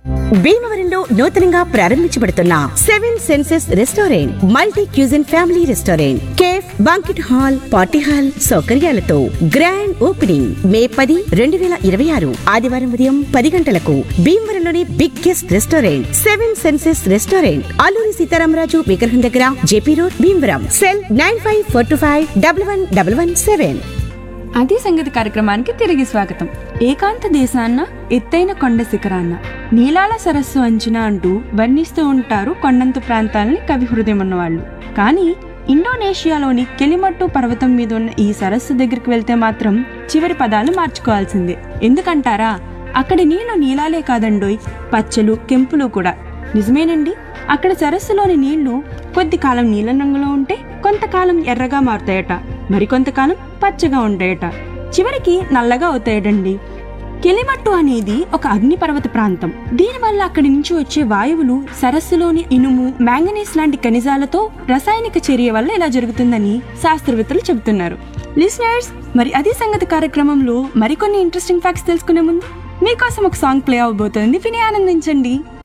భీమవరంలో నూతనంగా ప్రారంభించబడుతున్న seven senses restaurant multi cuisine family restaurant cafe banquet hall party hall సౌకర్యాలతో గ్రాండ్ ఓపెనింగ్ మే పది రెండు వేల ఇరవై ఆరు ఆదివారం ఉదయం పది గంటలకు భీమవరంలోని biggest restaurant seven senses restaurant Alluri Sitaramaraju విగ్రహం దగ్గర JP road Bhimavaram cell nine five four two five double one double one seven అదే సంగతి కార్యక్రమానికి తిరిగి స్వాగతం ఏకాంత దేశాన్న ఎత్తైన కొండ శిఖరాన్న నీలాల సరస్సు అంచున అంటూ వర్ణిస్తూ ఉంటారు కొండంత ప్రాంతాలని కవి హృదయం ఉన్నవాళ్ళు కానీ ఇండోనేషియాలోని కెలిమట్టు పర్వతం మీద ఉన్న ఈ సరస్సు దగ్గరికి వెళ్తే మాత్రం చివరి పదాలు మార్చుకోవాల్సిందే ఎందుకంటారా అక్కడి నీళ్లు నీలాలే కాదండోయ్ పచ్చలు కెంపులు కూడా నిజమేనండి అక్కడ సరస్సులోని నీళ్లు కొద్ది కాలం నీలం రంగులో ఉంటే కొంతకాలం ఎర్రగా మారుతాయట మరికొంతకాలం పచ్చగా ఉంటాయట చివరికి నల్లగా అవుతాయటండి కెలిమట్టు అనేది ఒక అగ్నిపర్వత ప్రాంతం దీనివల్ల అక్కడి నుంచి వచ్చే వాయువులు సరస్సులోని ఇనుము మ్యాంగనీస్ లాంటి ఖనిజాలతో రసాయనిక చర్య వల్ల ఇలా జరుగుతుందని శాస్త్రవేత్తలు చెబుతున్నారు లిసనర్స్ మరి అదే సంగతి కార్యక్రమంలో మరికొన్ని ఇంట్రెస్టింగ్ ఫ్యాక్ట్స్ తెలుసుకునే ముందు మీకోసం ఒక సాంగ్ ప్లే అవబోతోంది విని ఆనందించండి